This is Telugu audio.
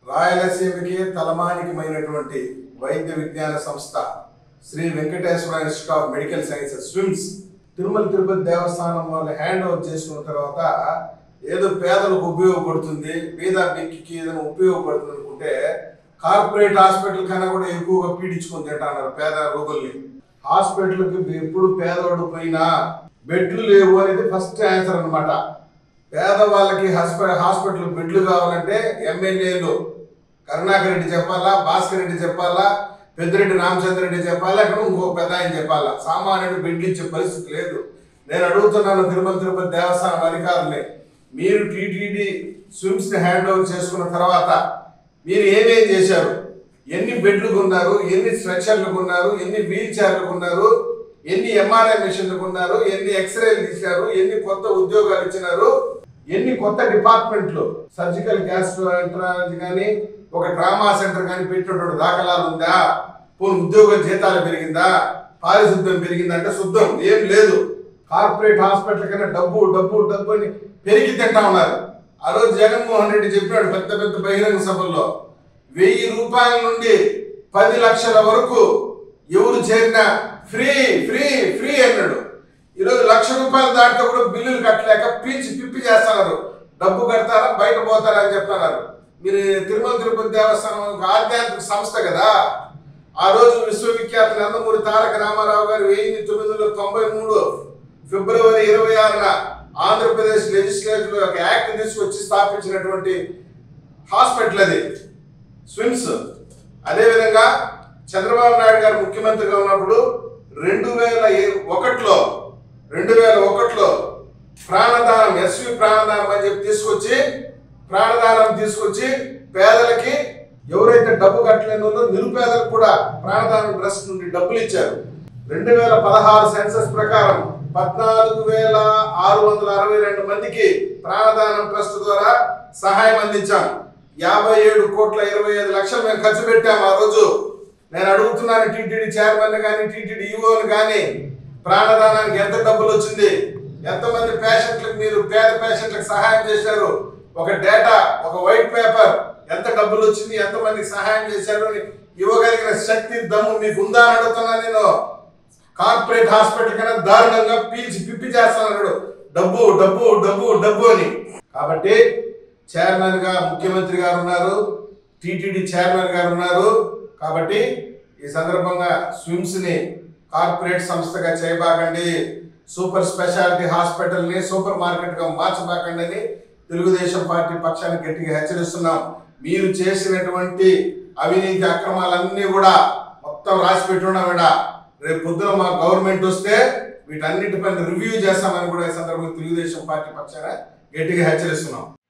రాయలసీమకి తలమానికమైనటువంటి వైద్య విజ్ఞాన సంస్థ Shri Venkateswara institute of medical sciences SVIMS Tirumala Tirupati దేవస్థానం వాళ్ళు హ్యాండ్ ఓవర్ చేసుకున్న తర్వాత ఏదో పేదలకు ఉపయోగపడుతుంది పేద వ్యక్తికి ఏదైనా ఉపయోగపడుతుంది అనుకుంటే కార్పొరేట్ హాస్పిటల్ కన్నా కూడా ఎక్కువగా పీడించుకొని తింటున్నారు పేద రోగుల్ని హాస్పిటల్కి ఎప్పుడు పేదవాడు పోయినా బెడ్లు లేవు అనేది ఫస్ట్ ఆన్సర్ అన్నమాట పేదవాళ్ళకి హాస్పిటల్ హాస్పిటల్ బెడ్లు కావాలంటే ఎమ్మెల్యేలు కరుణాకర్ రెడ్డి చెప్పాలా భాస్కర్ రెడ్డి చెప్పాలా పెద్దిరెడ్డి రామచంద్ర రెడ్డి చెప్పాలా అక్కడ ఇంకో పెద్ద ఆయన చెప్పాలా సామాన్యుడు బెడ్లు ఇచ్చే పరిస్థితి లేదు నేను అడుగుతున్నాను తిరుమల తిరుపతి దేవస్థానం అధికారుల్ని మీరు టీటీడీ స్విమ్స్ ని హ్యాండ్ ఓవర్ చేసుకున్న తర్వాత మీరు ఏమేం చేశారు ఎన్ని బెడ్లు కొన్నారు ఎన్ని స్ట్రక్చర్లు కొన్నారు ఎన్ని వీల్ చైర్లు కొన్నారు ఎన్ని ఎంఆర్ఐ మిషన్లు కొన్నారు ఎన్ని ఎక్స్రేలు తీశారు ఎన్ని కొత్త ఉద్యోగాలు ఇచ్చినారు ఎన్ని కొత్త డిపార్ట్మెంట్లు సర్జికల్ గ్యాస్ట్రాలజీ కానీ ఒక డ్రామా సెంటర్ కానీ పెట్టినటువంటి దాఖలాలు ఉందా పోనీ ఉద్యోగ జీతాలు పెరిగిందా పారిశుద్ధ్యం పెరిగిందంటే శుద్ధం ఏం లేదు కార్పొరేట్ హాస్పిటల్ కన్నా డబ్బు డబ్బు డబ్బు అని పెరిగి తింటా ఉన్నారు ఆ రోజు జగన్మోహన్ రెడ్డి చెప్పాడు పెద్ద పెద్ద బహిరంగ సభల్లో వెయ్యి రూపాయల నుండి పది లక్షల వరకు ఎవరు చేరినా ఫ్రీ ఫ్రీ ఫ్రీ అన్నాడు ఈరోజు లక్ష రూపాయలు దాటితే కూడా బిల్లులు కట్టలేక పీల్చి పిప్పి చేస్తున్నారు డబ్బు కడతారా బయట పోతారా అని చెప్తున్నారు మీరు తిరుమల తిరుపతి దేవస్థానం ఒక ఆధ్యాత్మిక సంస్థ కదా ఆ రోజు విశ్వవిఖ్యాత నందమూరి తారక రామారావు గారు వెయ్యి తొమ్మిది వందల తొంభై మూడు ఫిబ్రవరి ఇరవై ఆరున ఆంధ్రప్రదేశ్ లెజిస్లేటివ్ ఒక యాక్ట్ తీసుకొచ్చి స్థాపించినటువంటి హాస్పిటల్ అది స్విమ్స్ అదేవిధంగా చంద్రబాబు నాయుడు గారు ముఖ్యమంత్రిగా ఉన్నప్పుడు రెండు వేల ఒకటిలో రెండు వేల ఒకటిలో ప్రాణదానం ఎస్వి ప్రాణదానం అని చెప్పి తీసుకొచ్చి ప్రాణదానం తీసుకొచ్చి పేదలకి ఎవరైతే డబ్బు కట్టలేని వాళ్ళో నిరుపేదలకు కూడా ప్రాణదానం ట్రస్ట్ నుండి డబ్బులు ఇచ్చారు రెండు వేల పదహారు సెన్సస్ ప్రకారం పద్నాలుగు వేల ఆరు వందల అరవై రెండు మందికి ప్రాణదానం ట్రస్ట్ ద్వారా సహాయం అందించాం యాభై ఏడు కోట్ల ఇరవై ఐదు లక్షలు మేము ఖర్చు పెట్టాం ఆ రోజు నేను అడుగుతున్నాను టీటీడీ చైర్మన్ కానీ టీటీడీ ఈఓని కానీ ప్రాణదానానికి ఎంత డబ్బులు వచ్చింది ఎంతమంది పేషెంట్లకు మీరు పేద పేషెంట్లకు సహాయం చేశారు ఒక డేటా ఒక వైట్ పేపర్ ఎంత డబ్బులు వచ్చింది ఎంతమందికి సహాయం చేశారు అని ఇవ్వగలిగిన శక్తి దమ్ము మీకు ఉందా అని అడుగుతున్నా నేను కార్పొరేట్ హాస్పిటల్ కన్నా దారుణంగా పీల్చి పిప్పి చేస్తానన్నాడు డబ్బు డబ్బు డబ్బు డబ్బు అని కాబట్టి చైర్మన్ గా ముఖ్యమంత్రి గారు ఉన్నారు టిటిడి చైర్మన్ గారు ఉన్నారు కాబట్టి ఈ సందర్భంగా స్విమ్స్ ని కార్పొరేట్ సంస్థగా చేయబాకండి సూపర్ స్పెషాలిటీ హాస్పిటల్ ని సూపర్ మార్కెట్ గా మార్చబాకండి అని తెలుగుదేశం పార్టీ పక్షాన్ని గట్టిగా హెచ్చరిస్తున్నాం మీరు చేసినటువంటి అవినీతి అక్రమాలన్నీ కూడా మొత్తం రాసి పెట్టున్నాం ఈడ. రేపు పొద్దున మా గవర్నమెంట్ వస్తే వీటన్నిటిపైన రివ్యూ చేస్తామని కూడా ఈ సందర్భంగా తెలుగుదేశం పార్టీ పక్షాన గట్టిగా హెచ్చరిస్తున్నాం